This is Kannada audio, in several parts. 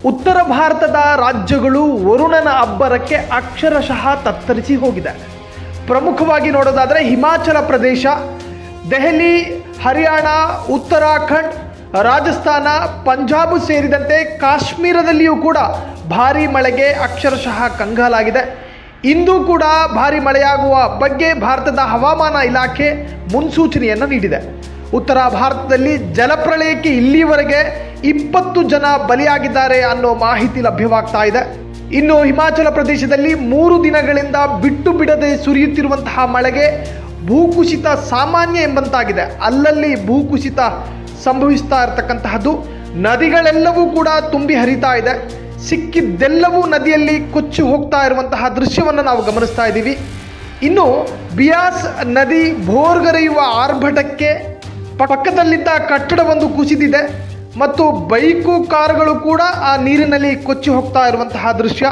ಉತ್ತರ ಭಾರತದ ರಾಜ್ಯಗಳು ವರುಣನ ಅಬ್ಬರಕ್ಕೆ ಅಕ್ಷರಶಃ ತತ್ತರಿಸಿ ಹೋಗಿದೆ ಪ್ರಮುಖವಾಗಿ ನೋಡೋದಾದರೆ ಹಿಮಾಚಲ ಪ್ರದೇಶ ದೆಹಲಿ ಹರಿಯಾಣ ಉತ್ತರಾಖಂಡ್ ರಾಜಸ್ಥಾನ ಪಂಜಾಬ್ ಸೇರಿದಂತೆ ಕಾಶ್ಮೀರದಲ್ಲಿಯೂ ಕೂಡ ಭಾರೀ ಮಳೆಗೆ ಅಕ್ಷರಶಃ ಕಂಗಾಲಾಗಿದೆ ಇಂದು ಕೂಡ ಭಾರಿ ಮಳೆಯಾಗುವ ಬಗ್ಗೆ ಭಾರತದ ಹವಾಮಾನ ಇಲಾಖೆ ಮುನ್ಸೂಚನೆಯನ್ನು ನೀಡಿದೆ ಉತ್ತರ ಭಾರತದಲ್ಲಿ ಜಲಪ್ರಳಯಕ್ಕೆ ಇಲ್ಲಿವರೆಗೆ ಇಪ್ಪತ್ತು ಜನ ಬಲಿಯಾಗಿದ್ದಾರೆ ಅನ್ನೋ ಮಾಹಿತಿ ಲಭ್ಯವಾಗ್ತಾ ಇದೆ ಇನ್ನು ಹಿಮಾಚಲ ಪ್ರದೇಶದಲ್ಲಿ ಮೂರು ದಿನಗಳಿಂದ ಬಿಟ್ಟು ಬಿಡದೆ ಸುರಿಯುತ್ತಿರುವಂತಹ ಮಳೆಗೆ ಭೂಕುಸಿತ ಸಾಮಾನ್ಯ ಎಂಬಂತಾಗಿದೆ ಅಲ್ಲಲ್ಲಿ ಭೂಕುಸಿತ ಸಂಭವಿಸ್ತಾ ಇರತಕ್ಕಂತಹದ್ದು ನದಿಗಳೆಲ್ಲವೂ ಕೂಡ ತುಂಬಿ ಹರಿತಾ ಇದೆ ಸಿಕ್ಕಿದ್ದೆಲ್ಲವೂ ನದಿಯಲ್ಲಿ ಕೊಚ್ಚಿ ಹೋಗ್ತಾ ಇರುವಂತಹ ದೃಶ್ಯವನ್ನು ನಾವು ಗಮನಿಸ್ತಾ ಇದ್ದೀವಿ ಇನ್ನು ಬಿಯಾಸ್ ನದಿ ಭೋರ್ಗರೆಯುವ ಆರ್ಭಟಕ್ಕೆ ಪಕ್ಕದಲ್ಲಿದ್ದ ಕಟ್ಟಡವೊಂದು ಕುಸಿದಿದೆ ಮತ್ತು ಬೈಕು ಕಾರುಗಳು ಕೂಡ ಆ ನೀರಿನಲ್ಲಿ ಕೊಚ್ಚಿ ಹೋಗ್ತಾ ಇರುವಂತಹ ದೃಶ್ಯ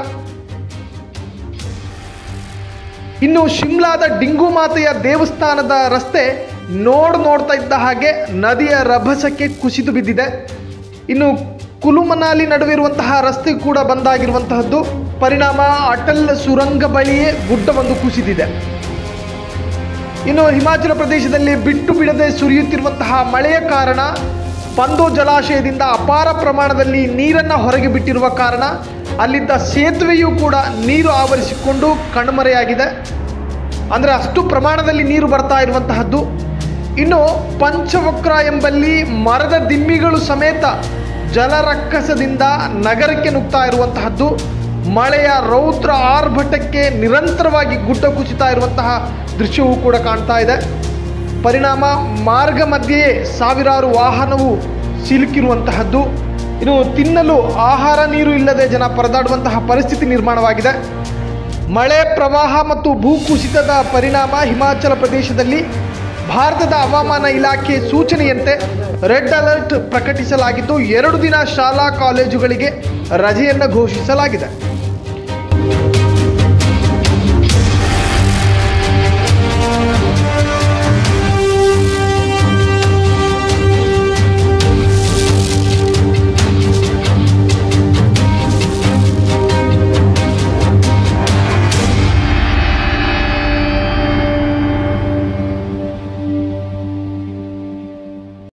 ಇನ್ನು ಶಿಮ್ಲಾದ ಡಿಂಗುಮಾತೆಯ ದೇವಸ್ಥಾನದ ರಸ್ತೆ ನೋಡ್ ನೋಡ್ತಾ ಇದ್ದ ಹಾಗೆ ನದಿಯ ರಭಸಕ್ಕೆ ಕುಸಿದು ಬಿದ್ದಿದೆ ಇನ್ನು ಕುಲು ಮನಾಲಿ ನಡುವೆ ಇರುವಂತಹ ರಸ್ತೆ ಕೂಡ ಬಂದಾಗಿರುವಂತಹದ್ದು ಪರಿಣಾಮ ಅಟಲ್ ಸುರಂಗ ಬಳಿಯೇ ಗುಡ್ಡವೊಂದು ಕುಸಿದಿದೆ ಇನ್ನು ಹಿಮಾಚಲ ಪ್ರದೇಶದಲ್ಲಿ ಬಿಟ್ಟು ಬಿಡದೆ ಸುರಿಯುತ್ತಿರುವಂತಹ ಮಳೆಯ ಕಾರಣ ಪಂದೋ ಜಲಾಶಯದಿಂದ ಅಪಾರ ಪ್ರಮಾಣದಲ್ಲಿ ನೀರನ್ನು ಹೊರಗೆ ಬಿಟ್ಟಿರುವ ಕಾರಣ ಅಲ್ಲಿದ್ದ ಸೇತುವೆಯೂ ಕೂಡ ನೀರು ಆವರಿಸಿಕೊಂಡು ಕಣ್ಮರೆಯಾಗಿದೆ ಅಂದರೆ ಅಷ್ಟು ಪ್ರಮಾಣದಲ್ಲಿ ನೀರು ಬರ್ತಾ ಇರುವಂತಹದ್ದು ಇನ್ನು ಪಂಚವಕ್ರ ಎಂಬಲ್ಲಿ ಮರದ ದಿಮ್ಮಿಗಳು ಸಮೇತ ಜಲರಕ್ಕಸದಿಂದ ನಗರಕ್ಕೆ ನುಗ್ತಾ ಇರುವಂತಹದ್ದು ಮಳೆಯ ರೌದ್ರ ಆರ್ಭಟಕ್ಕೆ ನಿರಂತರವಾಗಿ ಗುಡ್ಡ ಕುಸಿತಾ ಇರುವಂತಹ ದೃಶ್ಯವೂ ಕೂಡ ಕಾಣ್ತಾ ಇದೆ ಪರಿಣಾಮ ಮಾರ್ಗ ಮಧ್ಯೆಯೇ ಸಾವಿರಾರು ವಾಹನವು ಸಿಲುಕಿರುವಂತಹದ್ದು ಇನ್ನು ತಿನ್ನಲು ಆಹಾರ ನೀರು ಇಲ್ಲದೆ ಜನ ಪರದಾಡುವಂತಹ ಪರಿಸ್ಥಿತಿ ನಿರ್ಮಾಣವಾಗಿದೆ ಮಳೆ ಪ್ರವಾಹ ಮತ್ತು ಭೂಕುಸಿತದ ಪರಿಣಾಮ ಹಿಮಾಚಲ ಪ್ರದೇಶದಲ್ಲಿ ಭಾರತದ ಹವಾಮಾನ ಇಲಾಖೆ ಸೂಚನೆಯಂತೆ ರೆಡ್ ಅಲರ್ಟ್ ಪ್ರಕಟಿಸಲಾಗಿದ್ದು ಎರಡು ದಿನ ಶಾಲಾ ಕಾಲೇಜುಗಳಿಗೆ ರಜೆಯನ್ನು ಘೋಷಿಸಲಾಗಿದೆ